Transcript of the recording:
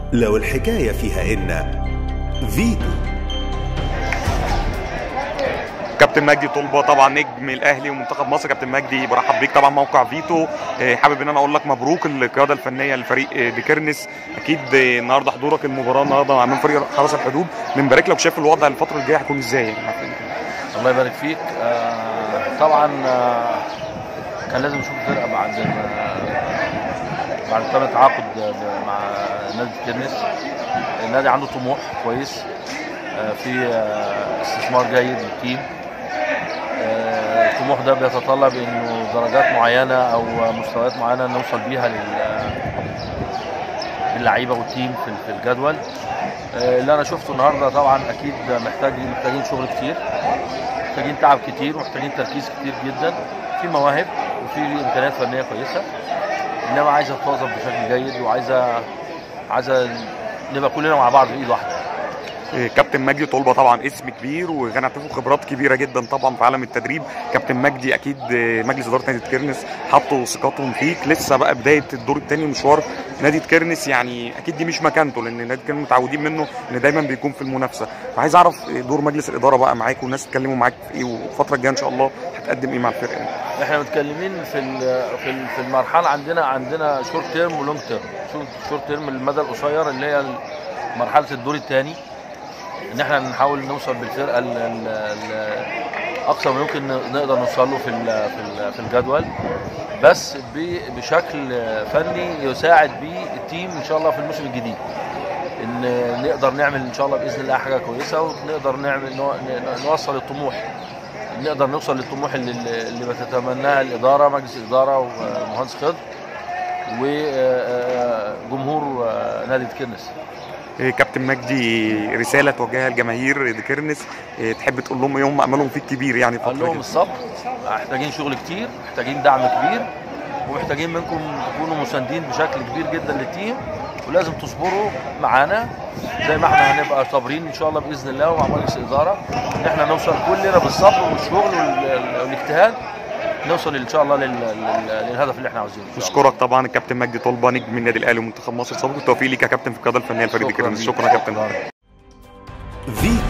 لو الحكاية فيها إن فيتو كابتن مجدي طلبه طبعا نجم الاهلي ومنتخب مصر كابتن مجدي برحب بيك طبعا موقع فيتو آه، حابب ان انا اقول لك مبروك القياده الفنيه لفريق آه، ديكيرنس اكيد آه، النهارده حضورك المباراه النهارده امام فريق حرس الحدود بنبارك لك شايف الوضع الفتره الجايه هيكون ازاي الله يبارك فيك آه طبعا آه كان لازم نشوف فرقه بعد ما بعد تم تعاقد ب- مع نادي التنس النادي عنده طموح كويس آه في آه استثمار جيد للتيم آه الطموح ده بيتطلب انه درجات معينه او مستويات معينه نوصل بيها لل للعيبه والتيم في في الجدول آه، اللي انا شفته النهارده طبعا اكيد محتاج محتاجين شغل كتير محتاجين تعب كتير ومحتاجين تركيز كتير جدا في مواهب وفي امكانيات فنيه كويسه انما عايزه تتوظف بشكل جيد وعايزه عايزه نبقى كلنا مع بعض بايد واحده آه، كابتن مجدي طلبه طبعا اسم كبير وهنعتبره خبرات كبيره جدا طبعا في عالم التدريب كابتن مجدي اكيد آه، مجلس اداره نادي كيرنس حطوا ثقتهم فيك لسه بقى بدايه الدور الثاني مشوار نادي كيرنس يعني اكيد دي مش مكانته لان نادي كيرنس متعودين منه ان دايما بيكون في المنافسه فعايز اعرف آه، دور مجلس الاداره بقى معاك والناس اتكلموا معاك في ايه والفتره الجايه ان شاء الله هتقدم ايه مع الفرقه احنا متكلمين في ال- في ال- في المرحله عندنا عندنا شورت تيرم ولونج تيرم شورت تيرم المدى القصير اللي هي مرحله الدور الثاني ان احنا نحاول نوصل بالفرقه ال- ال- ال- اقصى ما يمكن نقدر نوصل له في ال- في ال- في الجدول بس ب- بشكل فني يساعد بيه التيم ان شاء الله في الموسم الجديد ان نقدر نعمل ان شاء الله باذن الله حاجه كويسه ونقدر نعمل نو- ن- نوصل الطموح نقدر نوصل للطموح اللي, اللي بتتمناها الاداره مجلس الاداره ومهندس خضر وجمهور نادي كنس آه، كابتن مجدي رساله توجهها لجماهير كيرنس آه، تحب تقول لهم ايه هم املهم فيك كبير يعني قال الفتره لهم دي الصبر محتاجين شغل كتير محتاجين دعم كبير ومحتاجين منكم تكونوا مساندين بشكل كبير جدا للتيم ولازم تصبروا معانا زي ما احنا هنبقى صابرين ان شاء الله باذن الله ومع مجلس الاداره ان احنا نوصل كلنا بالصبر والشغل وال- والاجتهاد نوصل ان شاء الله لل- لل- للهدف اللي احنا عاوزينه إن شاء الله. نشكرك طبعا الكابتن مجدي طلبه نجم النادي الاهلي ومنتخب مصر سابق التوفيق ليك يا كابتن في القياده الفنيه لفريق شكراً كيرنس ليك. شكرا يا كابتن شكراً. فيتو